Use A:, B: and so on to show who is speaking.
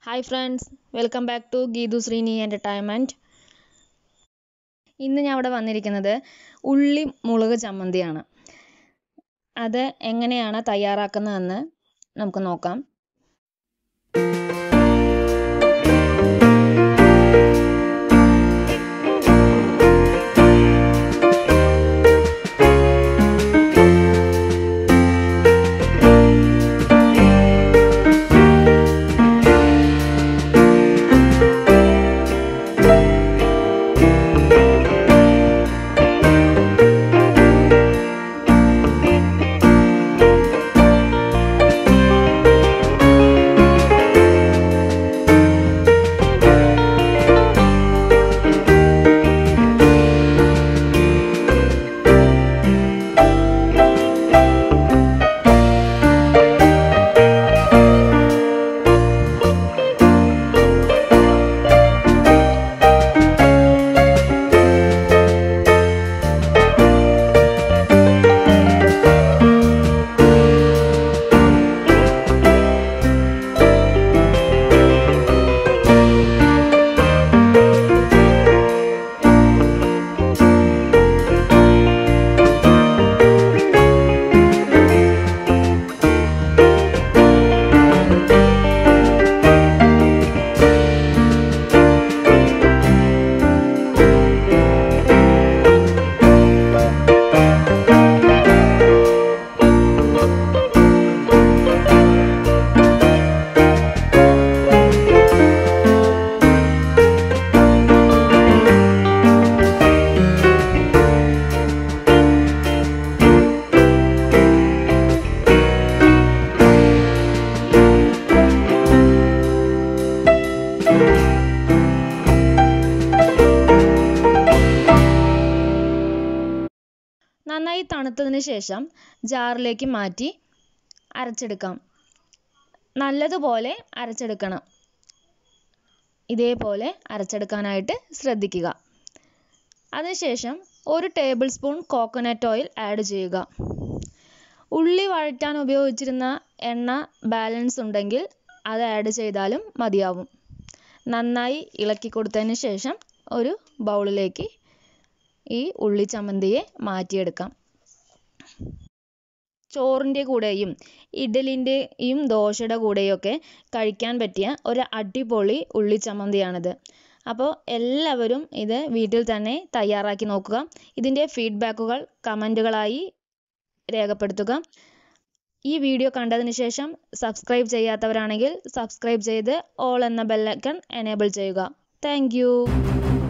A: hi friends welcome back to Geethu Sreeni entertainment ഇന്ന് ഞാൻ ഇവിടെ വന്നിരിക്കുന്നത് ഉള്ളി മുളക് ചമ്മന്തിയാണ് അത് എങ്ങനെയാണ് തയ്യാറാക്കുന്നതെന്ന് നമുക്ക് നോക്കാം നന്നായി തണുത്തതിന് ശേഷം ജാറിലേക്ക് മാറ്റി അരച്ചെടുക്കാം നല്ലതുപോലെ അരച്ചെടുക്കണം ഇതേപോലെ അരച്ചെടുക്കാനായിട്ട് ശ്രദ്ധിക്കുക അതിനുശേഷം ഒരു tablespoon coconut oil add ചെയ്യുക ഉള്ളി വഴറ്റാൻ ഉപയോഗിച്ചിരുന്ന എണ്ണ ബാലൻസ് ഉണ്ടെങ്കിൽ അത് ആഡ് ചെയ്താലും മതിയാവും നന്നായി ഇളക്കി കൊടുത്തതിന് ശേഷം ഒരു ബൗളിലേക്ക് ഈ ഉള്ളി ചമ്മന്തിയെ മാറ്റിയെടുക്കാം ചോറിൻ്റെ കൂടെയും ഇഡലിൻ്റെയും ദോശയുടെ കൂടെയൊക്കെ കഴിക്കാൻ പറ്റിയ ഒരു അടിപൊളി ഉള്ളി ചമ്മന്തിയാണിത് അപ്പോൾ എല്ലാവരും ഇത് വീട്ടിൽ തന്നെ തയ്യാറാക്കി നോക്കുക ഇതിൻ്റെ ഫീഡ്ബാക്കുകൾ കമൻറ്റുകളായി രേഖപ്പെടുത്തുക ഈ വീഡിയോ കണ്ടതിന് ശേഷം സബ്സ്ക്രൈബ് ചെയ്യാത്തവരാണെങ്കിൽ സബ്സ്ക്രൈബ് ചെയ്ത് ഓൾ എന്ന ബെല്ലൈക്കൺ എനേബിൾ ചെയ്യുക താങ്ക്